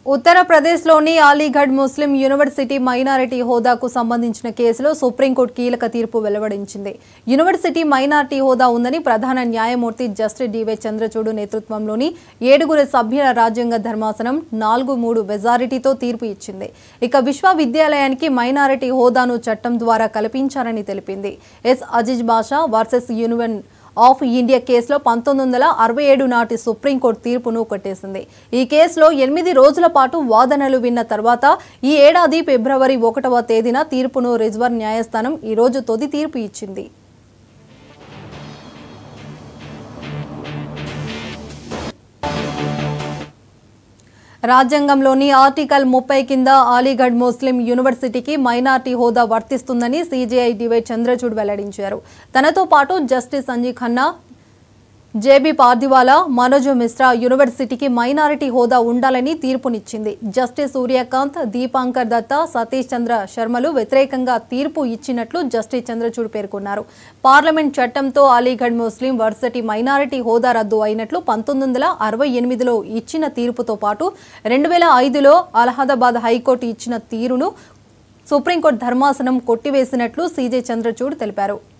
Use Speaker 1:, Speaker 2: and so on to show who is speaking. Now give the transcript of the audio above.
Speaker 1: ఉత్తరప్రదేశ్లోని అలీగఢ్ ముస్లిం university minority హోదాకు సంబంధించిన కేసులో సుప్రీంకోర్టు కీలక తీర్పు వెలువడించింది యూనివర్సిటీ మైనారిటీ హోదా ఉందని ప్రధాన న్యాయమూర్తి జస్టిస్ డివై చంద్రచూడ్ నేతృత్వంలోని ఏడుగురు సభ్యుల రాజ్యాంగ ధర్మాసనం నాలుగు మూడు మెజారిటీతో తీర్పు ఇచ్చింది ఇక విశ్వవిద్యాలయానికి మైనారిటీ హోదాను చట్టం ద్వారా కల్పించారని తెలిపింది S Aziz Basha versus union of India కేసులో పంతొమ్మిది వందల అరవై ఏడు నాటి సుప్రీంకోర్టు తీర్పును కొట్టేసింది ఈ కేసులో ఎనిమిది రోజుల పాటు వాదనలు విన్న తర్వాత ఈ ఏడాది ఫిబ్రవరి ఒకటవ తేదీన తీర్పును రిజర్వ్ న్యాయస్థానం ఈ రోజు తొలి తీర్పు ఇచ్చింది రాజ్యాంగంలోని ఆర్టికల్ ముప్పై కింద అలీగఢ్ ముస్లిం యూనివర్సిటీకి మైనార్టీ హోదా వర్తిస్తుందని సీజేఐ డివై చంద్రచూడ్ వెల్లడించారు తనతో పాటు జస్టిస్ సంజీవ్ ఖన్నా జేబీ పార్దివాలా మనోజ్ మిశ్రా యూనివర్సిటీకి మైనారిటీ హోదా ఉండాలని తీర్పునిచ్చింది జస్టిస్ సూర్యకాంత్ దీపాంకర్ దత్తా సతీష్ చంద్ర శర్మలు వ్యతిరేకంగా తీర్పు ఇచ్చినట్లు జస్టిస్ చంద్రచూడ్ పేర్కొన్నారు పార్లమెంట్ చట్టంతో అలీగఢ్ ముస్లిం వర్సిటీ మైనారిటీ హోదా రద్దు అయినట్లు పంతొమ్మిది వందల అరవై ఎనిమిదిలో ఇచ్చిన తీర్పుతో పాటు రెండు వేల ఐదులో అలహాబాద్ హైకోర్టు ఇచ్చిన తీరును సుప్రీంకోర్టు ధర్మాసనం కొట్టివేసినట్లు సీజే చంద్రచూడ్ తెలిపారు